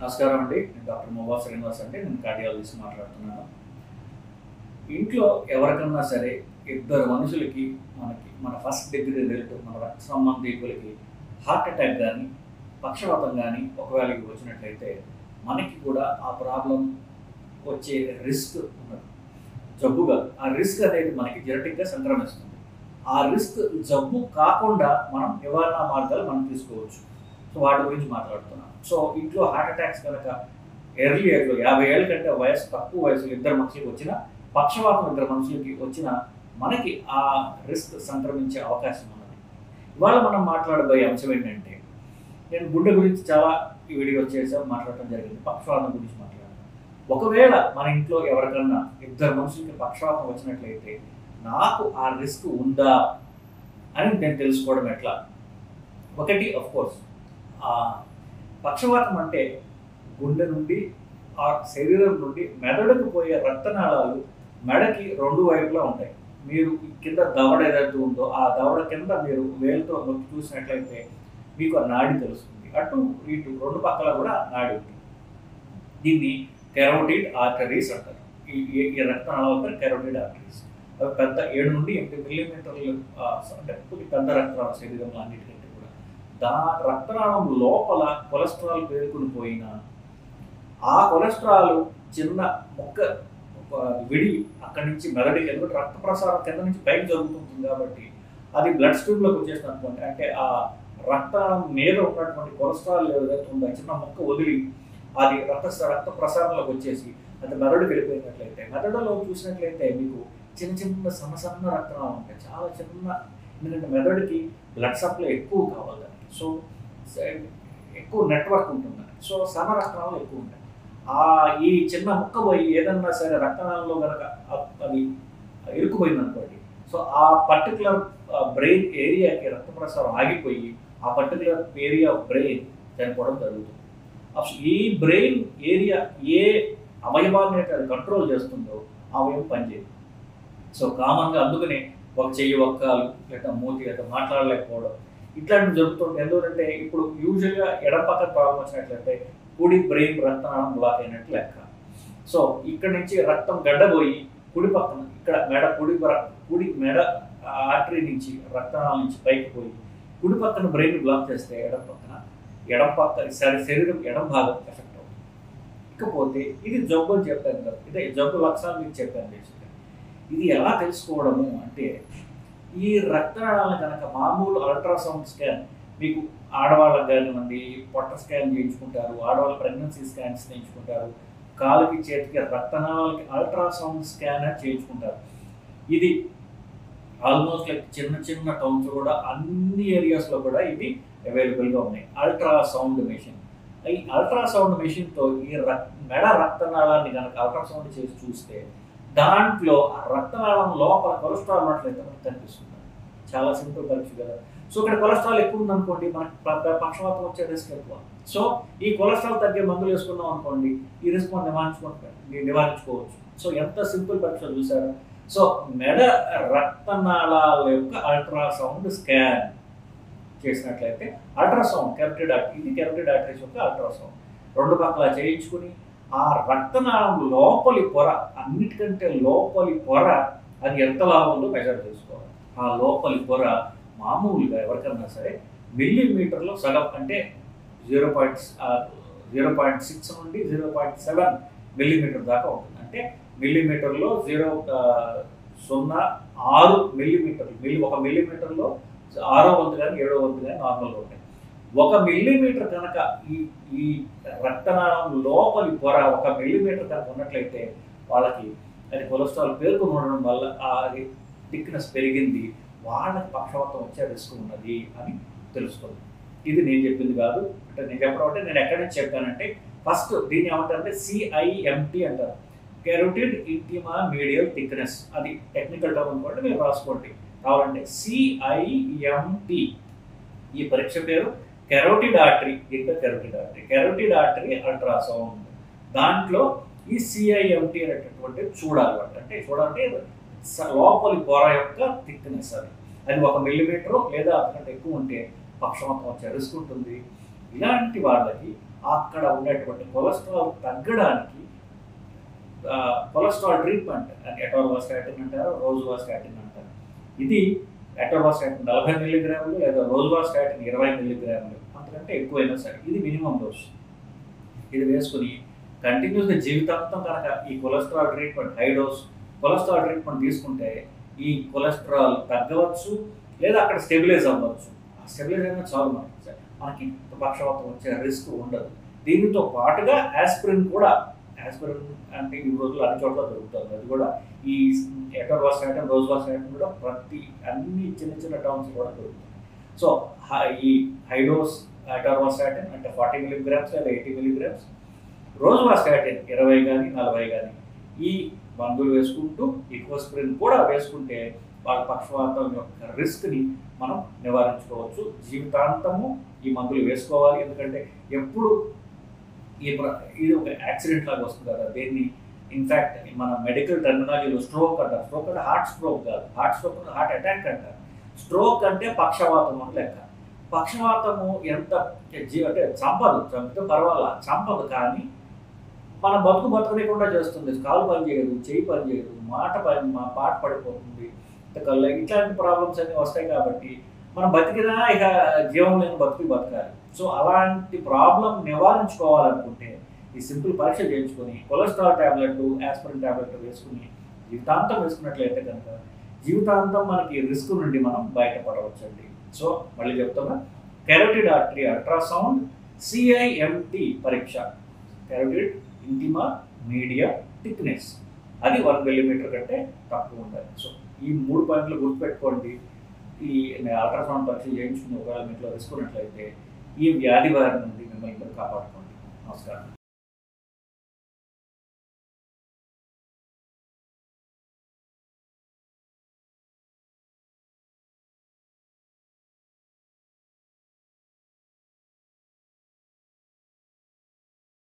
నమస్కారం అండి నేను డాక్టర్ మొబా శ్రీనివాస్ అంటే నేను కార్డియాలజిస్ట్ మాట్లాడుతున్నాను ఇంట్లో ఎవరికన్నా సరే ఇద్దరు మనుషులకి మనకి మన ఫస్ట్ డిగ్రీ రిలేటివ్ మన రక్త సంబంధికులకి హార్ట్ అటాక్ కానీ పక్షవాతం కానీ ఒకవేళ ఇవి వచ్చినట్లయితే మనకి కూడా ఆ ప్రాబ్లం వచ్చే రిస్క్ ఉన్నది జబ్బుగా ఆ రిస్క్ అనేది మనకి జెనెటిక్గా సంక్రమిస్తుంది ఆ రిస్క్ జబ్బు కాకుండా మనం నివారణ మార్గాలు మనం తీసుకోవచ్చు సో వాటి గురించి మాట్లాడుతున్నాం సో ఇంట్లో హార్ట్ అటాక్స్ కనుక ఎర్లీ ఏజ్లో యాభై ఏళ్ళ కంటే వయసు తక్కువ వయసులో ఇద్దరు మనుషులకి వచ్చిన పక్షవాతం ఇద్దరు మనుషులకి వచ్చిన మనకి ఆ రిస్క్ సంక్రమించే అవకాశం ఉన్నది ఇవాళ మనం మాట్లాడబోయే అంశం ఏంటంటే నేను గుండె గురించి చాలా ఈ వీడియో చేసాం మాట్లాడటం జరిగింది పక్షవాతం గురించి మాట్లాడాను ఒకవేళ మన ఇంట్లో ఎవరికన్నా ఇద్దరు మనుషులకి పక్షవాతం వచ్చినట్లయితే నాకు ఆ రిస్క్ ఉందా అని నేను తెలుసుకోవడం ఎట్లా ఒకటి అఫ్ కోర్స్ ఆ పక్షవాతం అంటే గుండె నుండి ఆ శరీరం నుండి మెదడుకు పోయే రక్తనాళాలు మెడకి రెండు వైపులా ఉంటాయి మీరు ఈ కింద దవడ ఏదైతే ఉందో ఆ దవడ కింద మీరు వేలుతో నొక్కి చూసినట్లయితే మీకు ఆ నాడి తెలుస్తుంది అటు ఇటు రెండు పక్కల కూడా నాడి ఉంది దీన్ని కెరోటిడ్ ఆర్టరీస్ అంటారు ఈ ఈ- ఈ రక్తనాళాల పేరు కెరోటిడ్ ఆర్టరీస్ అవి పెద్ద ఏడు నుండి ఎనిమిది మిల్లీమీటర్లు ఆ, అంటే కొద్ది పెద్ద రక్తనాళం శరీరంలో అన్నిటికంటే కూడా దా రక్తనాళం లోపల కొలెస్ట్రాల్ పేరుకుని పోయిన ఆ కొలెస్ట్రాల్ చిన్న మొక్క ఒక విడి అక్కడి నుంచి మెదడికి ఎందుకంటే రక్త ప్రసారం కింద నుంచి పైకి జరుగుతుంటుంది కాబట్టి అది బ్లడ్ స్ట్రీమ్లోకి వచ్చేసిన అనుకోండి అంటే ఆ రక్తం మీద ఉన్నటువంటి కొలెస్ట్రాల్ ఏదైతే ఉందో ఆ చిన్న మొక్క వదిలి అది రక్త రక్త ప్రసారంలోకి వచ్చేసి అది మెదడుకి వెళ్ళిపోయినట్లయితే మెదడులో చూసినట్లయితే మీకు చిన్న చిన్న సన్న సన్న రక్తనాళాలు ఉంటాయి చాలా చిన్న ఎందుకంటే మెదడుకి బ్లడ్ సప్లై ఎక్కువ కావాలి దానికి సో స- ఎక్కువ నెట్వర్క్ ఉంటుంది సో సన్న రక్తనాళాలు ఎక్కువ ఉంటాయి ఆ ఈ చిన్న ముక్క పోయి ఏదన్నా సరే రక్తనాళంలో కనుక అది ఇరుక్కుపోయింది అనుకోండి సో ఆ పర్టికులర్ బ్రెయిన్ ఏరియాకి రక్త ప్రసారం ఆగిపోయి ఆ పర్టికులర్ ఏరియా ఆఫ్ బ్రెయిన్ చనిపోవడం జరుగుతుంది అసలు ఈ బ్రెయిన్ ఏరియా ఏ అవయవాన్ని అయితే అది కంట్రోల్ చేస్తుందో ఆ అవయవం పనిచేయదు సో కామన్గా అందుకనే ఒక చెయ్యి ఒక్కాలు లేదా మూతి లేదా మాట్లాడలేకపోవడం ఇట్లాంటివి జరుగుతుంది ఎందుకంటే ఇప్పుడు యూజువల్గా ఎడం పక్కన ప్రాబ్లం వచ్చినట్లయితే కుడి బ్రెయిన్ రక్తనాళం బ్లాక్ అయినట్టు లెక్క సో ఇక్కడ నుంచి రక్తం గడ్డపోయి కుడి పక్కన ఇక్కడ మెడ కుడి బ్ర- కుడి మెడ ఆర్టరీ నుంచి రక్తనాళం నుంచి పైకి పోయి కుడి పక్కన బ్రెయిన్ బ్లాక్ చేస్తే ఎడం పక్కన ఎడం పక్క శరీ- శరీరం ఎడం భాగం ఎఫెక్ట్ అవుతుంది ఇకపోతే ఇది జబ్బు అని చెప్పాను కదా ఇదే జబ్బు లక్షణాలు మీకు చెప్పాను బేసిక్గా ఇది ఎలా తెలుసుకోవడము అంటే ఈ రక్తనాళాలను కనుక మామూలు అల్ట్రాసౌండ్ స్కాన్ మీకు ఆడవాళ్ళకి కానివ్వండి పొట్ట స్కాన్ చేయించుకుంటారు ఆడవాళ్ళ ప్రెగ్నెన్సీ స్కాన్స్ చేయించుకుంటారు కాలుకి చేతికి రక్తనాళాలకి అల్ట్రాసౌండ్ స్కాన్ చేయించుకుంటారు ఇది ఆల్మోస్ట్ లైక్ చిన్న చిన్న టౌన్స్ కూడా అన్ని ఏరియాస్లో కూడా ఇది అవైలబుల్గా ఉన్నాయి అల్ట్రాసౌండ్ మెషిన్ ఈ అల్ట్రాసౌండ్ మెషిన్తో ఈ రక్ మెడ రక్తనాళాన్ని కనుక అల్ట్రాసౌండ్ చేసి చూస్తే దాంట్లో ఆ రక్తనాళం లోపల కొలెస్ట్రాల్ ఉన్నట్లయితే మనకు కనిపిస్తుంది చాలా సింపుల్ పరీక్ష కదా సో ఇక్కడ కొలెస్ట్రాల్ ఎక్కువ ఉందనుకోండి మనకి ప- ప- పక్షవాతం వచ్చే రిస్క్ ఎక్కువ సో ఈ కొలెస్ట్రాల్ తగ్గే మందులు వేసుకున్నాం అనుకోండి ఈ రిస్క్ మనం నివారించుకుంటాం నివారించుకోవచ్చు సో ఎంత సింపుల్ పరీక్ష చూసారు సో మెడ రక్తనాళాల యొక్క అల్ట్రాసౌండ్ స్కాన్ చేసినట్లయితే అల్ట్రాసౌండ్ కెరటిడ్ ఆర్టరీ ఇది కెరటిడ్ ఆర్టరీస్ యొక్క అల్ట్రాసౌండ్ రెండు పక్కల చేయించుకుని ఆ రక్తనాళం లోపలి పొర అన్నిటికంటే లోపలి పొర అది ఎంతలా ఉందో మెజర్ చేసుకోవాలి ఆ లోపలి పొర మామూలుగా ఎవరికన్నా సరే మిల్లీమీటర్లో సగం అంటే zero point zero point six నుండి జీరో పాయింట్ సెవెన్ మిల్లీమీటర్ దాకా ఉంటుంది అంటే మిల్లీమీటర్లో జీరో సున్నా ఆరు మిల్లీమీటర్లు మిల్లీ ఒక మిల్లీమీటర్లో ఆరో వంతు కానీ ఏడో వంతు కానీ నార్మల్గా ఉంటాయి ఒక మిల్లీమీటర్ కనుక ఈ ఈ రక్తనాళం లోపలి పొర ఒక మిల్లీమీటర్ కనుక ఉన్నట్లయితే వాళ్ళకి అది కొలెస్ట్రాల్ పేరుకుని ఉండడం వల్ల ఆ అది థిక్నెస్ పెరిగింది వాళ్ళకి పక్షవాతం వచ్చే రిస్క్ ఉన్నది అని తెలుస్తుంది ఇది నేను చెప్పింది కాదు అంటే నేను చెప్పడం అంటే నేను ఎక్కడి నుంచి చెప్పానంటే ఫస్ట్ దీన్ని ఏమంటారంటే సిఐఎంటి అంటారు కెరోటిడ్ ఇంటిమా మీడియల్ థిక్నెస్ అది టెక్నికల్ టర్మ్ అనుకోండి మీరు రాసుకోండి కావాలంటే సిఐఎంటి ఈ పరీక్ష పేరు కెరోటిడ్ ఆర్టరీ దీంట్లో carotid artery carotid artery ultrasound దాంట్లో ఈ సిఐఎంటి అనేటటువంటి చూడాలన్నమాట అంటే చూడాలంటే స- లోపలి పొర యొక్క థిక్నెస్ అది అది ఒక మిల్లీమీటర్ లేదా అంతకంటే ఎక్కువ ఉంటే పక్షవాతం వచ్చే రిస్క్ ఉంటుంది ఇలాంటి వాళ్ళకి అక్కడ ఉండేటువంటి కొలెస్ట్రాల్ తగ్గడానికి ఆ, కొలెస్ట్రాల్ ట్రీట్మెంట్ ఎటోర్వాస్టాటిన్ అంటారు రోజువాస్టాటిన్ అంటారు ఇది ఎటోర్వాస్టాటిన్ నలభై మిల్లీగ్రాములు లేదా రోజువాస్టాటిన్ ఇరవై మిల్లీగ్రాములు అంతకంటే ఎక్కువైనా సరే ఇది మినిమం డోస్ ఇది వేసుకుని కంటిన్యూస్గా జీవితాంతం కనుక ఈ cholesterol treatment high dose cholesterol treatment తీసుకుంటే ఈ కొలెస్ట్రాల్ తగ్గవచ్చు లేదా అక్కడ స్టెబిలైజ్ అవ్వచ్చు ఆ స్టెబిలైజ్ అయినా చాలు మనకి మనకి పక్షవాతం వచ్చే రిస్క్ ఉండదు దీనితో పాటుగా ఆస్పిరిన్ కూడా ఆస్పిరిన్ అంటే ఈ రోజులు అన్ని చోట్ల దొరుకుతుంది అది కూడా ఈ ఎటర్వాస్టాటిన్ రోజువాస్టాటిన్ కూడా ప్రతి అన్ని చిన్న చిన్న టౌన్స్ కూడా దొరుకుతుంది సో ఈ హైడోస్ ఎటర్వాస్టాటిన్ అంటే ఫార్టీ మిలీగ్రామ్స్ లేదా ఎయిటీ మిలీగ్రామ్స్ రోజువాస్టాటిన్ ఇరవై కానీ నలభై కానీ ఈ మందులు వేసుకుంటూ ఈకోస్ప్రిన్ కూడా వేసుకుంటే వాళ్ళ పక్షవాతం యొక్క రిస్క్ని మనం నివారించుకోవచ్చు జీవితాంతము ఈ మందులు వేసుకోవాలి ఎందుకంటే ఎప్పుడు ఈ ప్ర- ఇది ఒక యాక్సిడెంట్ లాగా వస్తుంది కదా దీన్ని ఇన్ఫ్యాక్ట్ మన మెడికల్ టెర్మినాలజీలో స్ట్రోక్ అంటారు స్ట్రోక్ అంటే హార్ట్ స్ట్రోక్ కాదు హార్ట్ స్ట్రోక్ హార్ట్ అటాక్ అంటారు స్ట్రోక్ అంటే పక్షవాతం అని లెక్క పక్షవాతము ఎంత జీ- అంటే చంపదు చంపితే పర్వాలా చంపదు కానీ మన బతుకు బతకలేకుండా చేస్తుంది కాలు పని చేయదు చెయ్యి పని చేయదు మాట పని మా పాట పడిపోతుంది కళ్ళు ఇట్లాంటి ప్రాబ్లమ్స్ అన్నీ వస్తాయి కాబట్టి మనం బతికినా ఇక జీవం లేని బతుకు బతకాలి సో అలాంటి ప్రాబ్లం నివారించుకోవాలనుకుంటే ఈ సింపుల్ పరీక్ష చేయించుకొని కొలెస్ట్రాల్ ట్యాబ్లెట్ ఆస్పిరిన్ ట్యాబ్లెట్ వేసుకుని జీవితాంతం వేసుకున్నట్లయితే కనుక జీవితాంతం మనకి రిస్క్ నుండి మనం బయటపడవచ్చండి సో మళ్ళీ చెప్తున్నా కెరోటిడ్ ఆర్టరీ అల్ట్రాసౌండ్ సిఐఎంటి పరీక్ష కెరోటిడ్ ఇంటిమా మీడియా థిక్నెస్ అది వన్ మిల్లీమీటర్ కంటే తక్కువ ఉండాలి సో ఈ మూడు పాయింట్లు గుర్తుపెట్టుకోండి ఈ అల్ట్రాసౌండ్ పరీక్ష చేయించుకుని ఒకవేళ మీట్లో రిస్క్ ఉన్నట్లయితే ఈ వ్యాధి బారి నుండి మిమ్మల్ని మీరు కాపాడుకోండి నమస్కారం